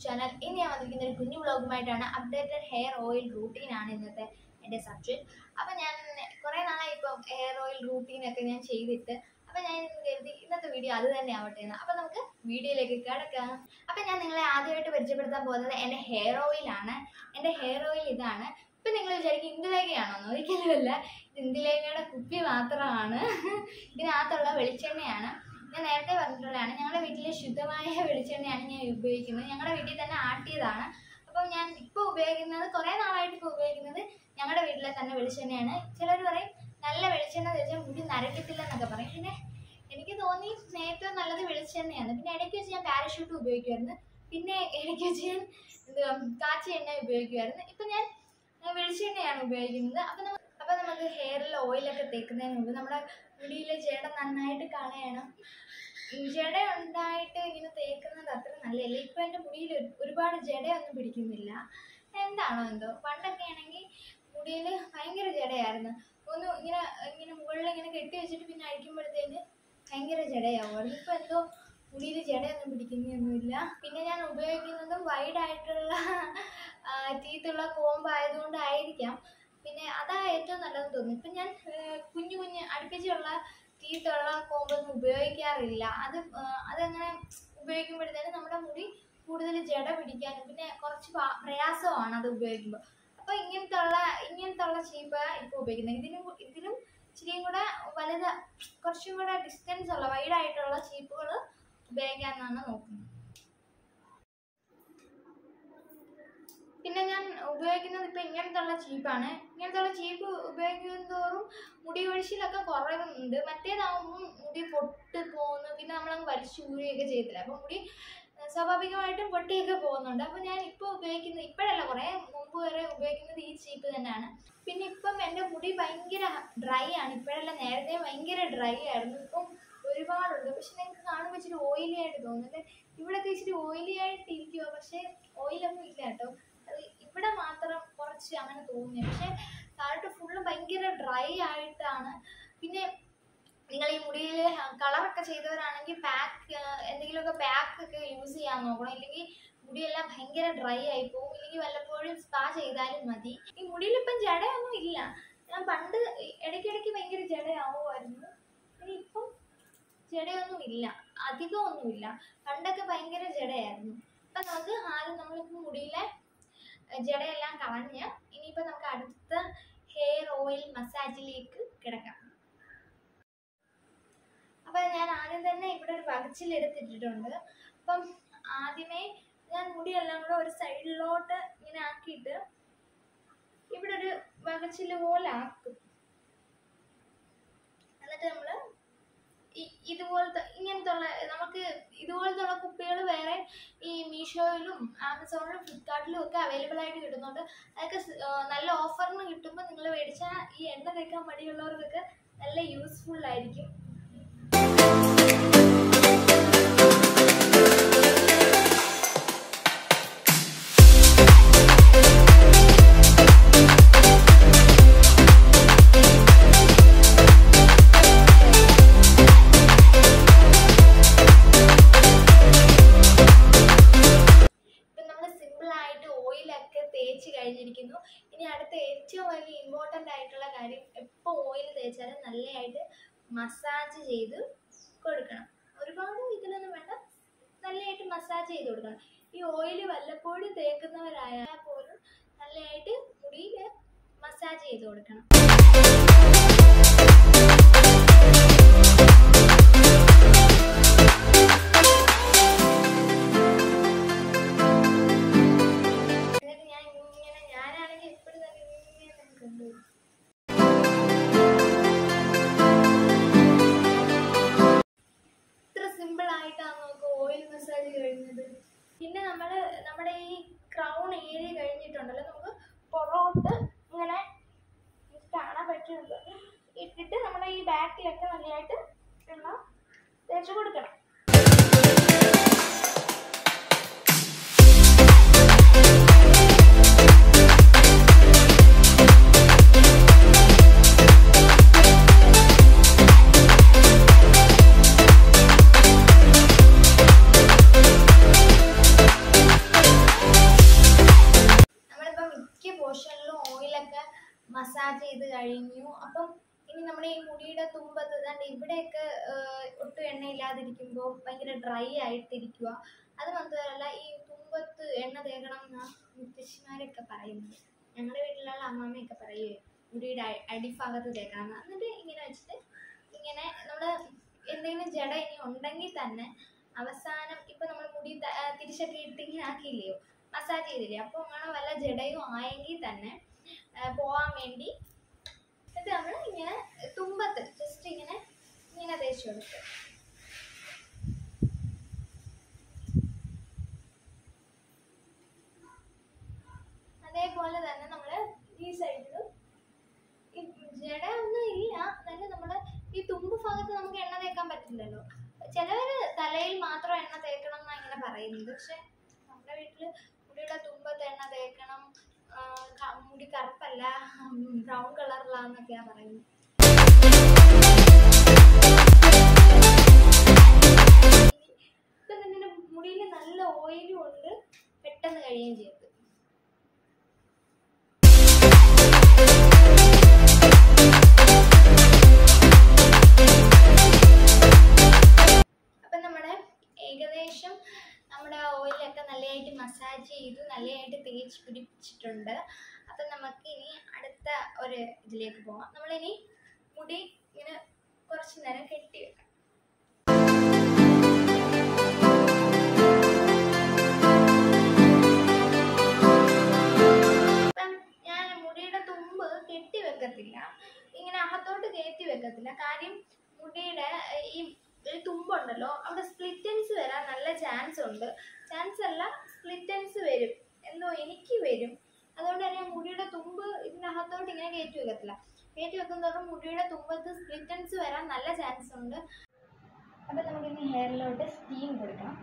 Channel ഇനി ഞാൻ വന്നിരിക്കുന്ന ഒരു കുഞ്ഞു വ്ളോഗുമായിട്ടാണ് അപ്ഡേറ്റഡ് ഹെയർ ഓയിൽ റൂട്ടീൻ ആണ് ഇന്നത്തെ എൻ്റെ സബ്ജക്റ്റ് അപ്പം ഞാൻ കുറേ നാളായി ഇപ്പം ഹെയർ ഓയിൽ റൂട്ടീനൊക്കെ ഞാൻ ചെയ്തിട്ട് അപ്പം ഞാൻ ഇന്ന് കരുതി ഇന്നത്തെ വീഡിയോ അത് തന്നെ ആവട്ടെ എന്ന് അപ്പം നമുക്ക് വീഡിയോയിലേക്ക് കിടക്കാം അപ്പം ഞാൻ നിങ്ങളെ ആദ്യമായിട്ട് പരിചയപ്പെടുത്താൻ പോകുന്നത് എൻ്റെ ഹെയർ ഓയിലാണ് എൻ്റെ ഹെയർ ഓയിൽ ഇതാണ് ഇപ്പം നിങ്ങൾ വിചാരിക്കും ഇന്ദുലേഖയാണോ ഒരിക്കലുമല്ല ഇത് ഇന്ദുലേഖയുടെ കുപ്പി മാത്രമാണ് ഇതിനകത്തുള്ള വെളിച്ചെണ്ണയാണ് ഞാൻ നേരത്തെ പറഞ്ഞിട്ടുള്ളതാണ് ഞങ്ങളുടെ വീട്ടിലെ ശുദ്ധമായ വെളിച്ചെണ്ണയാണ് ഞാൻ ഉപയോഗിക്കുന്നത് ഞങ്ങളുടെ വീട്ടിൽ തന്നെ ആട്ടിയതാണ് അപ്പം ഞാൻ ഇപ്പോൾ ഉപയോഗിക്കുന്നത് കുറേ നാളായിട്ട് ഇപ്പോൾ ഉപയോഗിക്കുന്നത് ഞങ്ങളുടെ വീട്ടിലെ തന്നെ വെളിച്ചെണ്ണയാണ് ചിലർ പറയും നല്ല വെളിച്ചെണ്ണ തേച്ചാൽ മുടി നരക്കത്തില്ല എന്നൊക്കെ പറയും പിന്നെ എനിക്ക് തോന്നി ഏറ്റവും നല്ലത് വെളിച്ചെണ്ണയാണ് പിന്നെ ഇടയ്ക്ക് വെച്ച് ഞാൻ പാരഷൂട്ട് ഉപയോഗിക്കുമായിരുന്നു പിന്നെ ഇടയ്ക്ക് വെച്ച് ഞാൻ എന്തുവാ കാച്ചിയ എണ്ണ ഉപയോഗിക്കുമായിരുന്നു ഇപ്പം ഞാൻ ആ, വെളിച്ചെണ്ണയാണ് ഉപയോഗിക്കുന്നത് അപ്പം നമ്മ അപ്പം നമുക്ക് ഹെയറിൽ ഓയിലൊക്കെ തേക്കുന്നതിന് മുമ്പ് നമ്മുടെ മുടിയിലെ ജട നന്നായിട്ട് കളയണം ഉം, ജട ഉണ്ടായിട്ട് ഇങ്ങനെ തേക്കുന്നത് അത്ര നല്ലതല്ല ഇപ്പം എൻ്റെ മുടിയിൽ ഒരു- ഒരുപാട് ജടയൊന്നും പിടിക്കുന്നില്ല എന്താണോ എന്തോ പണ്ടൊക്കെ ആണെങ്കിൽ മുടിയിൽ ഭയങ്കര ജടയായിരുന്നു ഒന്ന് ഇങ്ങനെ ഇങ്ങനെ മുകളിൽ ഇങ്ങനെ കെട്ടി വെച്ചിട്ട് പിന്നെ അഴിക്കുമ്പോഴത്തേന് ഭയങ്കര ജടയാവുമായിരുന്നു ഇപ്പം എന്തോ മുടിയിൽ ജടയൊന്നും പിടിക്കുന്നൊന്നുമില്ല പിന്നെ ഞാൻ ഉപയോഗിക്കുന്നതും വൈഡ് ആയിട്ടുള്ള ടീത്തുള്ള കോമ്പ് ആയതുകൊണ്ടായിരിക്കാം പിന്നെ അതാ ഏറ്റവും നല്ലതെന്ന് തോന്നി ഇപ്പം ഞാൻ ആ, കുഞ്ഞു കുഞ്ഞ് അടുപ്പിച്ചുള്ള ടീത്തുള്ള കോമ്പൊന്നും ഉപയോഗിക്കാറില്ല അത് ആ, അതങ്ങനെ ഉപയോഗിക്കുമ്പോഴത്തേനും നമ്മുടെ മുടി കൂടുതൽ ജട പിടിക്കാനും പിന്നെ കുറച്ച് പാ- പ്രയാസമാണ് അത് ഉപയോഗിക്കുമ്പോൾ അപ്പോൾ ഇങ്ങനത്തെ ഉള്ള ഇങ്ങനത്തെ ഉള്ള ചീപ്പ് ഇപ്പോൾ ഉപയോഗിക്കുന്നത് ഇതിനും ഇതിനും ഇച്ചിരിയും കൂടെ വലുത് കുറച്ചും കൂടെ ഡിസ്റ്റൻസ് ഉള്ള വൈഡ് ആയിട്ടുള്ള ചീപ്പുകൾ ഉപയോഗിക്കാമെന്നാണ് നോക്കുന്നത് പിന്നെ ഞാൻ ഉപയോഗിക്കുന്നത് ഇപ്പം ഇങ്ങനത്തെ ഉള്ള ചീപ്പാണ് ഇങ്ങനത്തെ ഉള്ള ചീപ്പ് ഉപയോഗിക്കും തോറും മുടി ഒഴിച്ചിലൊക്കെ കുറവുണ്ട് മറ്റേതാകുമ്പം മുടി പൊട്ട് പോകുന്നു പിന്നെ നമ്മളങ്ങ് വലിച്ചു ഊരുകയൊക്കെ ചെയ്യത്തില്ല അപ്പം മുടി ഏഹ്, സ്വാഭാവികമായിട്ടും പൊട്ടിയൊക്കെ പോകുന്നുണ്ട് അപ്പം ഞാൻ ഇപ്പോൾ ഉപയോഗിക്കുന്നത് ഇപ്പോഴല്ല കുറേ മുമ്പ് വരെ ഉപയോഗിക്കുന്നത് ഈ ചീപ്പ് തന്നെയാണ് പിന്നെ ഇപ്പം എൻ്റെ മുടി ഭയങ്കര ഡ്രൈ ആണ് ഇപ്പോഴല്ല നേരത്തെ ഭയങ്കര ഡ്രൈ ആയിരുന്നു ഇപ്പം ഒരുപാടുണ്ട് പക്ഷെ നിങ്ങൾക്ക് കാണുമ്പോൾ ഇച്ചിരി ഓയിലി ആയിട്ട് തോന്നുന്നുണ്ട് ഇവിടെയൊക്കെ ഇച്ചിരി ഓയിലി ആയിട്ട് ഇരിക്കുക പക്ഷേ ഓയിലൊന്നും ഇല്ല കേട്ടോ അത് ഇവിടെ മാത്രം കുറച്ച് അങ്ങനെ തോന്നി പക്ഷെ താഴോട്ട് ഫുള്ള് ഭയങ്കര ഡ്രൈ ആയിട്ടാണ് പിന്നെ നിങ്ങൾ ഈ മുടിയിൽ കളറൊക്കെ ചെയ്തവരാണെങ്കിൽ പാക്ക് എന്തെങ്കിലുമൊക്കെ പാക്ക് ഒക്കെ യൂസ് ചെയ്യാൻ നോക്കണം ഇല്ലെങ്കിൽ മുടിയെല്ലാം ഭയങ്കര ഡ്രൈ ആയി പോകും ഇല്ലെങ്കിൽ വല്ലപ്പോഴും സ്പാ ചെയ്താലും മതി ഈ മുടിയിൽ ഇപ്പം ജടയൊന്നും ഇല്ല ഞാൻ പണ്ട് ഇടയ്ക്കിടയ്ക്ക് ഭയങ്കര ജടയാവുമായിരുന്നു ഇനി ഇപ്പം ജടയൊന്നും ഇല്ല അധികമൊന്നുമില്ല പണ്ടൊക്കെ ഭയങ്കര ജടയായിരുന്നു അപ്പം നമുക്ക് ആദ്യം നമ്മളിപ്പോൾ മുടിയിലെ ഏഹ്, ജടയെല്ലാം കളഞ്ഞ് ഇനിയിപ്പോൾ നമുക്ക് അടുത്ത ഹെയർ ഓയിൽ മസാജിലേക്ക് കിടക്കാം അപ്പം ഞാൻ ആദ്യം തന്നെ ഇവിടെ ഒരു വകച്ചിലെടുത്തിട്ടിട്ടുണ്ട് അപ്പം ആദ്യമേ ഞാൻ മുടിയെല്ലാം കൂടെ ഒരു സൈഡിലോട്ട് ഇങ്ങനെ ആക്കിയിട്ട് ഇവിടെ ഒരു വകച്ചില് പോലെ ആക്കും എന്നിട്ട് നമ്മൾ ഇതുപോലത്തെ ഇങ്ങനത്തെ ഉള്ള നമുക്ക് ഇതുപോലത്തെ ഉള്ള കുപ്പികൾ വേറെ ഈ മീഷോയിലും ആമസോണിലും ഫ്ലിപ്കാർട്ടിലും ഒക്കെ അവൈലബിൾ ആയിട്ട് കിട്ടുന്നുണ്ട് അതൊക്കെ സ്- ആ, നല്ല ഓഫറിന് കിട്ടുമ്പോൾ നിങ്ങൾ മേടിച്ചാൽ ഈ എണ്ണ തേക്കാൻ മടിയുള്ളവർക്കൊക്കെ നല്ല യൂസ്ഫുൾ ആയിരിക്കും ഇപ്പം നമ്മൾ സിമ്പിളായിട്ട് ഓയിലൊക്കെ തേച്ച് കഴിഞ്ഞിരിക്കുന്നു ഇനി അടുത്ത ഏറ്റവും വലിയ ഇമ്പോർട്ടൻ്റ് ആയിട്ടുള്ള കാര്യം എപ്പോൾ ഓയിൽ തേച്ചാലും നല്ലതായിട്ട് മസാജ് ചെയ്ത് കൊടുക്കണം ഒരുപാട് ഇതിലൊന്നും വേണ്ട നല്ലതായിട്ട് മസാജ് ചെയ്ത് കൊടുക്കണം ഈ ഓയിൽ വല്ലപ്പോഴും തേക്കുന്നവരായാൽ പോലും നല്ലതായിട്ട് മുടിയിൽ മസാജ് ചെയ്ത് കൊടുക്കണം എന്നിട്ട് ഞാൻ ഇങ്ങനെ ഞാനാണെങ്കിൽ എപ്പോഴും തന്നെ ഇങ്ങനെ കൊണ്ടുപോകും ഇത്ര സിമ്പിൾ ആയിട്ടാണ് നമുക്ക് ഓയിൽ മസാജ് കഴിഞ്ഞത് പിന്നെ നമ്മൾ നമ്മുടെ ഈ ക്രൗൺ ഏരിയ കഴിഞ്ഞിട്ടുണ്ടല്ലോ നമുക്ക് പുറകോട്ട് ഇങ്ങനെ കാണാൻ പറ്റുന്നത് ഇട്ടിട്ട് നമ്മുടെ ഈ ബാക്കിലൊക്കെ നല്ലതായിട്ട് എണ്ണ തേച്ച് കൊടുക്കണം ചെയ്ത് കഴിഞ്ഞു അപ്പം ഇനി നമ്മുടെ ഈ മുടിയുടെ തുമ്പത്ത് ദാണ്ട് ഇവിടെയൊക്കെ ഏഹ്, ഒട്ടും എണ്ണയില്ലാതിരിക്കുമ്പോൾ ഭയങ്കര ഡ്രൈ ആയിട്ടിരിക്കുക അത് മാത്രമല്ല ഈ തുമ്പത്ത് എണ്ണ തേക്കണം എന്നാ മുത്തശ്ശിമാരൊക്കെ പറയുന്നത് ഞങ്ങളുടെ വീട്ടിലുള്ള അമ്മാമ്മയൊക്കെ പറയുമേ മുടിയുടെ അ- അടിഭാഗത്ത് തേക്കണം എന്ന്. എന്നിട്ട് ഇങ്ങനെ വെച്ചിട്ട് ഇങ്ങനെ നമ്മൾ എന്തെങ്കിലും ജട ഇനി ഉണ്ടെങ്കിൽ തന്നെ അവസാനം ഇപ്പം നമ്മൾ മുടി ത- ആ, തിരിച്ചൊക്കെ ഇട്ട് ഇങ്ങനെ ആക്കിയില്ലയോ മസാജ് ചെയ്തില്ലേ അപ്പോൾ അങ്ങനെ വല്ല ജടയും ആയെങ്കിൽ തന്നെ ആ, പോവാൻ വേണ്ടി എന്നിട്ട് നമ്മൾ ഇങ്ങനെ തുമ്പത്ത് ജസ്റ്റ് ഇങ്ങനെ ഇങ്ങനെ തേച്ച് കൊടുക്കും അതേപോലെ തന്നെ നമ്മൾ ഈ സൈഡിലും ഈ ജട ഒന്നും ഇല്ല എന്നാലും നമ്മുടെ ഈ തുമ്പ് ഭാഗത്ത് നമുക്ക് എണ്ണ തേക്കാൻ പറ്റില്ലല്ലോ ചിലവര് തലയിൽ മാത്രം എണ്ണ തേക്കണം എന്നാണ് ഇങ്ങനെ പറയുന്നത് പക്ഷെ നമ്മുടെ വീട്ടില് മുടിയുടെ തുമ്പത്ത് എണ്ണ തേക്കണം ആ, ക- മുടി കറുപ്പല്ല ബ്രൗൺ കളറിലാന്നൊക്കെയാ പറയുന്നത് ഇപ്പൊ തന്നെ മുടിയിൽ നല്ല ഓയിലും ഉണ്ട് പെട്ടെന്ന് കഴിയുകയും ചെയ്യും അപ്പം നമ്മുടെ ഏകദേശം നമ്മുടെ ഓയിലൊക്കെ നല്ലതായിട്ട് മസാജ് ചെയ്തു നല്ലതായിട്ട് തേച്ച് പിടിപ്പിച്ചിട്ടുണ്ട് അപ്പം നമുക്ക് ഇനി അടുത്ത ഒരു ഇതിലേക്ക് പോകാം നമ്മളിനി മുടി ഇങ്ങനെ കുറച്ച് നേരം കെട്ടി വെക്കാം ഇപ്പം ഞാൻ മുടിയുടെ തുമ്പ് കെട്ടി വെക്കത്തില്ല ഇങ്ങനെ അകത്തോട്ട് കയറ്റി വെക്കത്തില്ല കാര്യം മുടിയുടെ ഈ ഈ തുമ്പുണ്ടല്ലോ അവിടെ സ്പ്ലിറ്റൻസ് വരാൻ നല്ല ചാൻസ് ഉണ്ട് ചാൻസ് അല്ല സ്പ്ലിറ്റൻസ് വരും എന്തോ എനിക്ക് വരും അതുകൊണ്ട് തന്നെ മുടിയുടെ തുമ്പ് ഇതിനകത്തോട്ട് ഇങ്ങനെ കയറ്റി വെക്കത്തില്ല കയറ്റി വെക്കുന്നതോറും മുടിയുടെ തുമ്പത്ത് സ്പ്ലിറ്റൻസ് വരാൻ നല്ല ചാൻസ് ഉണ്ട് അപ്പം നമുക്കിനി ഹെയറിലോട്ട് സ്റ്റീം കൊടുക്കണം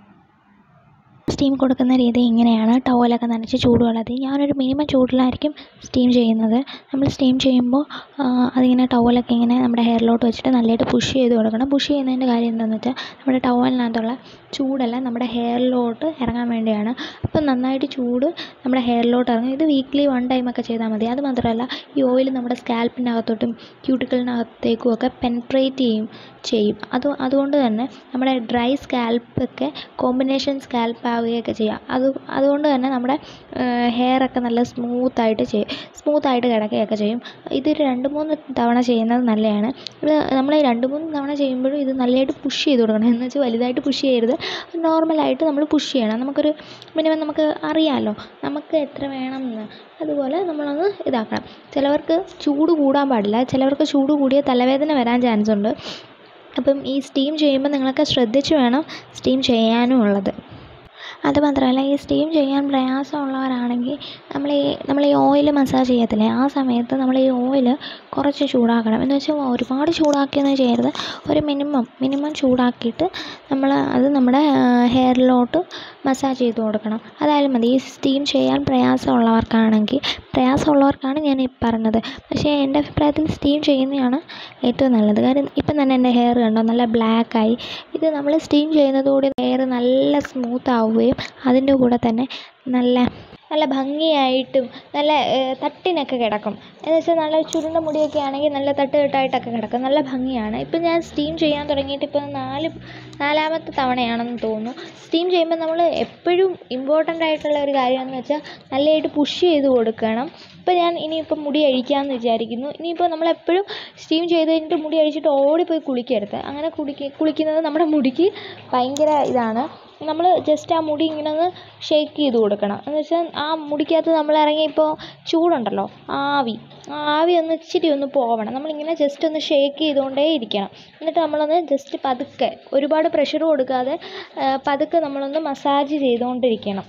സ്റ്റീം കൊടുക്കുന്ന രീതി ഇങ്ങനെയാണ് ടവലൊക്കെ നനച്ച് ചൂടുവെള്ളത്തിൽ ഞാനൊരു മിനിമം ചൂടിലായിരിക്കും സ്റ്റീം ചെയ്യുന്നത് നമ്മൾ സ്റ്റീം ചെയ്യുമ്പോൾ ആ, അതിങ്ങനെ ടവലൊക്കെ ഇങ്ങനെ നമ്മുടെ ഹെയറിലോട്ട് വെച്ചിട്ട് നല്ലതായിട്ട് പുഷ് ചെയ്ത് കൊടുക്കണം പുഷ് ചെയ്യുന്നതിൻ്റെ കാര്യം എന്താണെന്ന് വെച്ചാൽ നമ്മുടെ ടവലിനകത്തുള്ള ചൂടെല്ലാം നമ്മുടെ ഹെയറിലോട്ട് ഇറങ്ങാൻ വേണ്ടിയാണ് അപ്പം നന്നായിട്ട് ചൂട് നമ്മുടെ ഹെയറിലോട്ട് ഇറങ്ങും ഇത് വീക്ക്ലി വൺ ടൈമൊക്കെ ചെയ്താൽ മതി അത് മാത്രമല്ല ഈ ഓയിൽ നമ്മുടെ സ്കാൽപ്പിനകത്തോട്ടും ക്യൂട്ടിക്കലിനകത്തേക്കും ഒക്കെ പെൻട്രേറ്റ് ചെയ്യും ചെയ്യും അത് അതുകൊണ്ട് തന്നെ നമ്മുടെ ഡ്രൈ സ്കാൽപ്പൊക്കെ കോമ്പിനേഷൻ സ്കാൽപ്പ് ആവുകയൊക്കെ ചെയ്യാം അത് അതുകൊണ്ട് തന്നെ നമ്മുടെ ഹെയറൊക്കെ നല്ല സ്മൂത്തായിട്ട് ചെയ്യും സ്മൂത്തായിട്ട് കിടക്കുകയൊക്കെ ചെയ്യും ഇതൊരു രണ്ട് മൂന്ന് തവണ ചെയ്യുന്നത് നല്ലതാണ് ഇത് നമ്മൾ രണ്ട് മൂന്ന് തവണ ചെയ്യുമ്പോഴും ഇത് നല്ലതായിട്ട് പുഷ് ചെയ്ത് കൊടുക്കണം എന്ന് വെച്ചാൽ വലുതായിട്ട് പുഷ് ചെയ്യരുത് നോർമലായിട്ട് നമ്മൾ പുഷ് ചെയ്യണം നമുക്കൊരു മിനിമം നമുക്ക് അറിയാമല്ലോ നമുക്ക് എത്ര വേണം എന്ന് അതുപോലെ നമ്മളൊന്ന് ഇതാക്കണം ചിലവർക്ക് ചൂട് കൂടാൻ പാടില്ല ചിലവർക്ക് ചൂട് കൂടിയ തലവേദന വരാൻ ചാൻസ് ഉണ്ട് അപ്പം ഈ സ്റ്റീം ചെയ്യുമ്പോൾ നിങ്ങളൊക്കെ ശ്രദ്ധിച്ച് വേണം സ്റ്റീം ചെയ്യാനും ഉള്ളത് അത് മാത്രമല്ല ഈ സ്റ്റീം ചെയ്യാൻ പ്രയാസമുള്ളവരാണെങ്കിൽ നമ്മൾ ഈ നമ്മൾ ഈ ഓയിൽ മസാജ് ചെയ്യത്തില്ലേ ആ സമയത്ത് നമ്മൾ ഈ ഓയിൽ കുറച്ച് ചൂടാക്കണം എന്ന് വെച്ചാൽ ഒരുപാട് ചൂടാക്കിയൊന്നും ചെയ്യരുത് ഒരു മിനിമം മിനിമം ചൂടാക്കിയിട്ട് നമ്മൾ അത് നമ്മുടെ ഹെയറിലോട്ട് മസാജ് ചെയ്ത് കൊടുക്കണം അതായാലും മതി ഈ സ്റ്റീം ചെയ്യാൻ പ്രയാസമുള്ളവർക്കാണെങ്കിൽ പ്രയാസമുള്ളവർക്കാണ് ഞാൻ ഈ പറഞ്ഞത് പക്ഷേ എൻ്റെ അഭിപ്രായത്തിൽ സ്റ്റീം ചെയ്യുന്നതാണ് ഏറ്റവും നല്ലത് കാര്യം ഇപ്പം തന്നെ എൻ്റെ ഹെയർ കണ്ടോ നല്ല ബ്ലാക്കായി ഇത് നമ്മൾ സ്റ്റീം ചെയ്യുന്നതോടെ ഹെയർ നല്ല സ്മൂത്ത് ആവുകയും അതിൻ്റെ കൂടെ തന്നെ നല്ല നല്ല ഭംഗിയായിട്ടും നല്ല ഏഹ്, തട്ടിനൊക്കെ കിടക്കും എന്ന് വെച്ചാൽ നല്ല ചുരുണ്ട മുടിയൊക്കെ ആണെങ്കിൽ നല്ല തട്ട് തട്ടായിട്ടൊക്കെ കിടക്കും നല്ല ഭംഗിയാണ് ഇപ്പം ഞാൻ സ്റ്റീം ചെയ്യാൻ തുടങ്ങിയിട്ട് ഇപ്പം നാല് നാലാമത്തെ തവണയാണെന്ന് തോന്നുന്നു സ്റ്റീം ചെയ്യുമ്പോൾ നമ്മൾ എപ്പോഴും ഇമ്പോർട്ടൻ്റ് ആയിട്ടുള്ള ഒരു കാര്യമെന്ന് വെച്ചാൽ നല്ലതായിട്ട് പുഷ് ചെയ്ത് കൊടുക്കണം ഇപ്പം ഞാൻ ഇനിയിപ്പം മുടി അഴിക്കാമെന്ന് വിചാരിക്കുന്നു ഇനിയിപ്പോൾ നമ്മളെപ്പോഴും സ്റ്റീം ചെയ്ത് കഴിഞ്ഞിട്ട് മുടി അഴിച്ചിട്ട് ഓടിപ്പോയി കുളിക്കരുത് അങ്ങനെ കുളിക്ക കുളിക്കുന്നത് നമ്മുടെ മുടിക്ക് ഭയങ്കര ഇതാണ് നമ്മൾ ജസ്റ്റ് ആ മുടി ഇങ്ങനെ ഒന്ന് ഷേക്ക് ചെയ്ത് കൊടുക്കണം എന്ന് വെച്ചാൽ ആ മുടിക്കകത്ത് നമ്മൾ ഇറങ്ങി ഇപ്പോൾ ചൂടുണ്ടല്ലോ ആവി ആ ആവി ഒന്ന് ഇച്ചിരി ഒന്ന് പോവണം നമ്മളിങ്ങനെ ജസ്റ്റ് ഒന്ന് ഷേക്ക് ചെയ്തുകൊണ്ടേ ഇരിക്കണം എന്നിട്ട് നമ്മളൊന്ന് ജസ്റ്റ് പതുക്കെ ഒരുപാട് പ്രഷർ കൊടുക്കാതെ ആ, പതുക്കെ നമ്മളൊന്ന് മസാജ് ചെയ്തുകൊണ്ടിരിക്കണം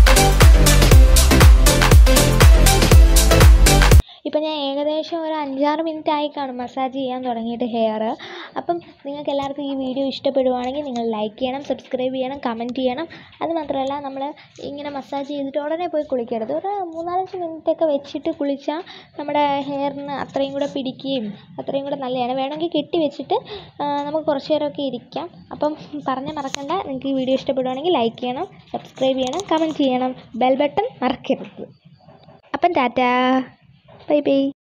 ഇപ്പം ഞാൻ ഏകദേശം ഒരു അഞ്ചാറ് അഞ്ചാറ് മിനിറ്റ് ആയി കാണും മസാജ് ചെയ്യാൻ തുടങ്ങിയിട്ട് ഹെയർ അപ്പം നിങ്ങൾക്ക് എല്ലാവർക്കും ഈ വീഡിയോ ഇഷ്ടപ്പെടുവാണെങ്കിൽ നിങ്ങൾ ലൈക്ക് ചെയ്യണം സബ്സ്ക്രൈബ് ചെയ്യണം കമൻറ്റ് ചെയ്യണം അത് മാത്രമല്ല നമ്മൾ ഇങ്ങനെ മസാജ് ചെയ്തിട്ട് ഉടനെ പോയി കുളിക്കരുത് ഒരു മൂന്നാലഞ്ച് മിനിറ്റൊക്കെ വെച്ചിട്ട് കുളിച്ചാൽ നമ്മുടെ ഹെയറിന് അത്രയും കൂടെ പിടിക്കുകയും അത്രയും കൂടെ നല്ലതാണ് വേണമെങ്കിൽ കെട്ടി വെച്ചിട്ട് ആ, നമുക്ക് കുറച്ച് നേരമൊക്കെ ഇരിക്കാം അപ്പം പറഞ്ഞാൽ മറക്കണ്ട നിങ്ങൾക്ക് ഈ വീഡിയോ ഇഷ്ടപ്പെടുവാണെങ്കിൽ ലൈക്ക് ചെയ്യണം സബ്സ്ക്രൈബ് ചെയ്യണം കമൻറ്റ് ചെയ്യണം ബെൽ ബട്ടൺ മറക്കരുത് അപ്പം ടാറ്റാ ബൈ ബൈ